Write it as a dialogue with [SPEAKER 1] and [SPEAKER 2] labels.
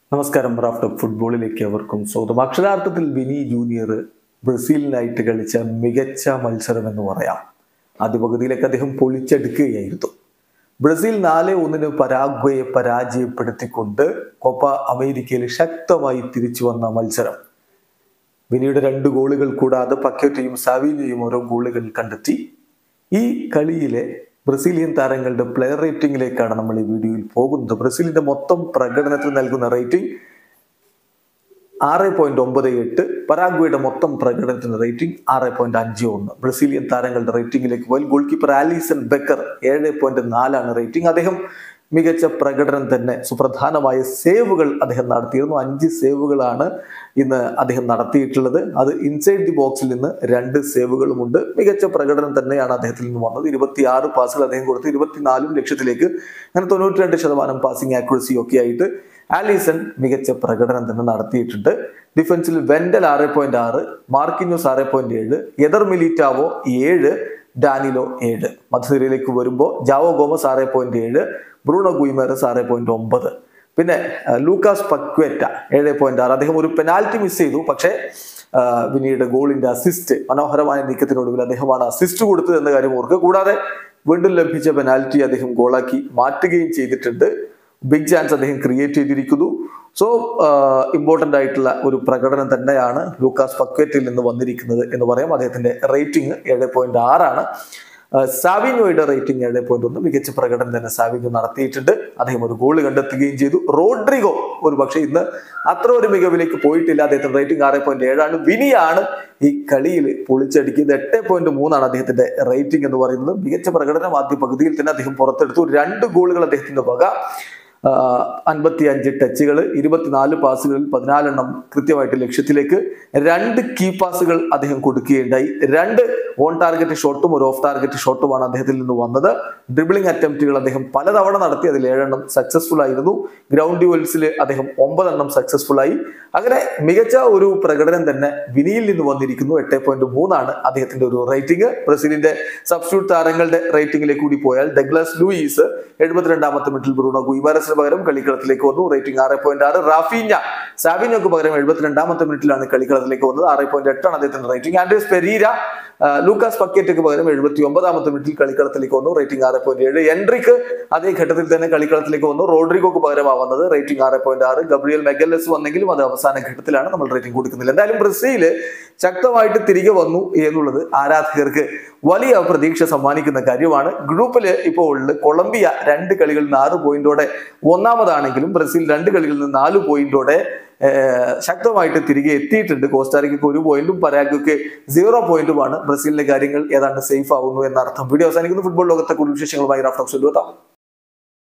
[SPEAKER 1] നമസ്കാരം റാഫ്റ്റ് ഫുട്ബോളിലേക്ക് അവർക്കും സ്വാഗതം അക്ഷരാർത്ഥത്തിൽ വിനി ജൂനിയർ ബ്രസീലിനായിട്ട് കളിച്ച മികച്ച മത്സരം എന്ന് പറയാം ആദ്യ പകുതിയിലേക്ക് അദ്ദേഹം പൊളിച്ചെടുക്കുകയായിരുന്നു ബ്രസീൽ നാല് ഒന്നിന് പരാഗ്വയെ പരാജയപ്പെടുത്തിക്കൊണ്ട് കോപ്പ അമേരിക്കയിൽ ശക്തമായി തിരിച്ചു വന്ന മത്സരം വിനിയുടെ രണ്ട് ഗോളുകൾ കൂടാതെ പക്കറ്റയും സാവിനിയും ഓരോ ഗോളുകൾ കണ്ടെത്തി ഈ കളിയിലെ ബ്രസീലിയൻ താരങ്ങളുടെ പ്ലെയർ റേറ്റിംഗിലേക്കാണ് നമ്മൾ ഈ വീഡിയോയിൽ പോകുന്നത് ബ്രസീലിന്റെ മൊത്തം പ്രകടനത്തിൽ നൽകുന്ന റേറ്റിംഗ് ആറ് പോയിന്റ് ഒമ്പത് എട്ട് പരാഗ്വയുടെ മൊത്തം പ്രകടനത്തിന്റെ റേറ്റിംഗ് ആറ് പോയിന്റ് അഞ്ച് ഒന്ന് ബ്രസീലിയൻ താരങ്ങളുടെ റേറ്റിംഗിലേക്ക് പോയാൽ ഗോൾ കീപ്പർ ആലീസൺ ബെക്കർ ഏഴ് പോയിന്റ് നാലാണ് റേറ്റിംഗ് അദ്ദേഹം മികച്ച പ്രകടനം തന്നെ സുപ്രധാനമായ സേവുകൾ അദ്ദേഹം നടത്തിയിരുന്നു അഞ്ച് സേവുകളാണ് ഇന്ന് അദ്ദേഹം നടത്തിയിട്ടുള്ളത് അത് ഇൻസൈഡ് ദി ബോക്സിൽ നിന്ന് രണ്ട് സേവുകളുമുണ്ട് മികച്ച പ്രകടനം തന്നെയാണ് അദ്ദേഹത്തിൽ നിന്ന് വന്നത് ഇരുപത്തിയാറ് പാസുകൾ അദ്ദേഹം കൊടുത്ത് ഇരുപത്തിനാലും ലക്ഷ്യത്തിലേക്ക് അങ്ങനെ തൊണ്ണൂറ്റി രണ്ട് ശതമാനം പാസിംഗ് ആക്യുറസി ഒക്കെ ആയിട്ട് ആലീസൺ മികച്ച പ്രകടനം തന്നെ നടത്തിയിട്ടുണ്ട് ഡിഫൻസിൽ വെൻഡൽ ആറ് പോയിന്റ് ആറ് മാർക്കിന്യൂസ് ആറ് പോയിന്റ് ഏഴ് എദർ മിലിറ്റാവോ ഏഴ് ഡാനിലോ ഏഴ് മധ്യനിരയിലേക്ക് വരുമ്പോൾ ജാവോ ഗോമസ് ആറ് പോയിന്റ് ഏഴ് ബ്രൂണോ ഗുയിമേറസ് ആറ് പോയിന്റ് ഒമ്പത് പിന്നെ ആ, ലൂക്കാസ് പക്വേറ്റ ഏഴ് പോയിന്റ് ആറ് അദ്ദേഹം ഒരു പെനാൽറ്റി മിസ് ചെയ്തു പക്ഷേ ആ, പിന്നീട് ഗോളിന്റെ അസിസ്റ്റ് മനോഹരമായ നീക്കത്തിനൊടുവിൽ അദ്ദേഹമാണ് അസിസ്റ്റ് കൊടുത്തത് എന്ന കാര്യം ഓർക്കുക കൂടാതെ വീണ്ടും ലഭിച്ച പെനാൽറ്റി അദ്ദേഹം ഗോളാക്കി മാറ്റുകയും ചെയ്തിട്ടുണ്ട് ബിഗ് ചാൻസ് അദ്ദേഹം ക്രിയേറ്റ് ചെയ്തിരിക്കുന്നു സോ ഇമ്പോർട്ടൻ്റ് ആയിട്ടുള്ള ഒരു പ്രകടനം തന്നെയാണ് ലൂക്കാസ് പക്വേറ്റിൽ നിന്ന് വന്നിരിക്കുന്നത് എന്ന് പറയാം അദ്ദേഹത്തിന്റെ റേറ്റിംഗ് ഏഴ് പോയിന്റ് ആറാണ് സാവിനോയുടെ റേറ്റിംഗ് ഏഴ് പോയിന്റ് ഒന്ന് മികച്ച പ്രകടനം തന്നെ സാവിനോ നടത്തിയിട്ടുണ്ട് അദ്ദേഹം ഒരു ഗോൾ കണ്ടെത്തുകയും ചെയ്തു റോഡ്രിഗോ ഒരു പക്ഷേ ഇന്ന് അത്ര ഒരു മികവിലേക്ക് പോയിട്ടില്ല അദ്ദേഹത്തിന്റെ റേറ്റിംഗ് ആറ് പോയിന്റ് ഏഴാണ് വിനിയാണ് ഈ കളിയിൽ പൊളിച്ചടിക്കുന്നത് എട്ട് പോയിന്റ് മൂന്നാണ് അദ്ദേഹത്തിന്റെ റേറ്റിംഗ് എന്ന് പറയുന്നത് മികച്ച പ്രകടനം ആദ്യ പകുതിയിൽ തന്നെ അദ്ദേഹം പുറത്തെടുത്തു രണ്ട് ഗോളുകൾ അദ്ദേഹത്തിന്റെ വക അൻപത്തി അഞ്ച് ടച്ചുകൾ ഇരുപത്തിനാല് പാസുകളിൽ പതിനാലെണ്ണം കൃത്യമായിട്ട് ലക്ഷ്യത്തിലേക്ക് രണ്ട് കീ പാസുകൾ അദ്ദേഹം കൊടുക്കുകയുണ്ടായി രണ്ട് ഓൺ ടാർഗറ്റ് ഷോട്ടും ഒരു ഓഫ് ടാർഗറ്റ് ഷോട്ടുമാണ് അദ്ദേഹത്തിൽ നിന്ന് വന്നത് ഡ്രിബിളിംഗ് അറ്റംപ്റ്റുകൾ അദ്ദേഹം പലതവണ നടത്തി അതിൽ ഏഴെണ്ണം സക്സസ്ഫുൾ ആയിരുന്നു ഗ്രൗണ്ട് ഡ്യുവൽസിൽ അദ്ദേഹം ഒമ്പതെണ്ണം സക്സസ്ഫുൾ ആയി അങ്ങനെ മികച്ച ഒരു പ്രകടനം തന്നെ വിനിയിൽ നിന്ന് വന്നിരിക്കുന്നു എട്ട് പോയിന്റ് മൂന്നാണ് അദ്ദേഹത്തിന്റെ ഒരു റേറ്റിംഗ് ബ്രസീലിന്റെ സബ്സ്റ്റിറ്റ്യൂട്ട് താരങ്ങളുടെ റേറ്റിംഗിലേക്ക് കൂടി പോയാൽ ഡഗ്ലസ് ലൂയിസ് എഴുപത്തിരണ്ടാമത്തെ മിനിറ്റിൽ ബ്രൂണോ ഗുയിമാരസിന് പകരം കളിക്കളത്തിലേക്ക് വന്നു റേറ്റിംഗ് ആറ് പോയിന്റ് ആറ് റാഫീഞ്ഞ സാവിനോക്ക് പകരം എഴുപത്തിരണ്ടാമത്തെ മിനിറ്റിലാണ് കളിക്കളത്തിലേക്ക് വന്നത് ആറ് പോയിന്റ് എട്ടാണ് അദ്ദേഹത്തിന്റെ റേറ്റിംഗ് ആൻഡ്രസ് പെരീര ആ, ലൂക്കാസ് പക്കേറ്റക്ക് പകരം എഴുപത്തി ഒമ്പതാമത്തെ മിനിറ്റിൽ കളിക്കളത്തിലേക്ക് വന്നു റേറ്റിംഗ് ആറ് പോയിന്റ് ഏഴ് എൻട്രിക്ക് അതേ ഘട്ടത്തിൽ തന്നെ കളിക്കളത്തിലേക്ക് വന്നു റോഡ്രിഗോക്ക് പകരമാണ് വന്നത് റേറ്റിംഗ് ആറ് പോയിന്റ് ആറ് ഗബ്രിയൽ മെഗലസ് വന്നെങ്കിലും അത് അവസാന ഘട്ടത്തിലാണ് നമ്മൾ റേറ്റിംഗ് കൊടുക്കുന്നില്ല എന്തായാലും ബ്രസീല് ശക്തമായിട്ട് തിരികെ വന്നു എന്നുള്ളത് ആരാധകർക്ക് വലിയ പ്രതീക്ഷ സമ്മാനിക്കുന്ന കാര്യമാണ് ഗ്രൂപ്പിൽ ഇപ്പോൾ ഉള്ളത് കൊളംബിയ രണ്ട് കളികളിൽ നിന്ന് ആറ് പോയിന്റോടെ ഒന്നാമതാണെങ്കിലും ബ്രസീൽ രണ്ട് കളികളിൽ നിന്ന് നാല് പോയിന്റോടെ ഏർ, ശക്തമായിട്ട് തിരികെ എത്തിയിട്ടുണ്ട് കോസ്റ്റാറിക്കയ്ക്ക് ഒരു പോയിന്റും പരാഗ്വയ്ക്ക് സീറോ പോയിന്റുമാണ് ബ്രസീലിലെ കാര്യങ്ങൾ ഏതാണ്ട് സേഫ് ആവുന്നു എന്നർത്ഥം വീഡിയോ അവസാനിക്കുന്നു ഫുട്ബോൾ ലോകത്തെ കൂടുതൽ വിശേഷങ്ങളുമായി റാഫ്റ്റോക്സ് എത്താം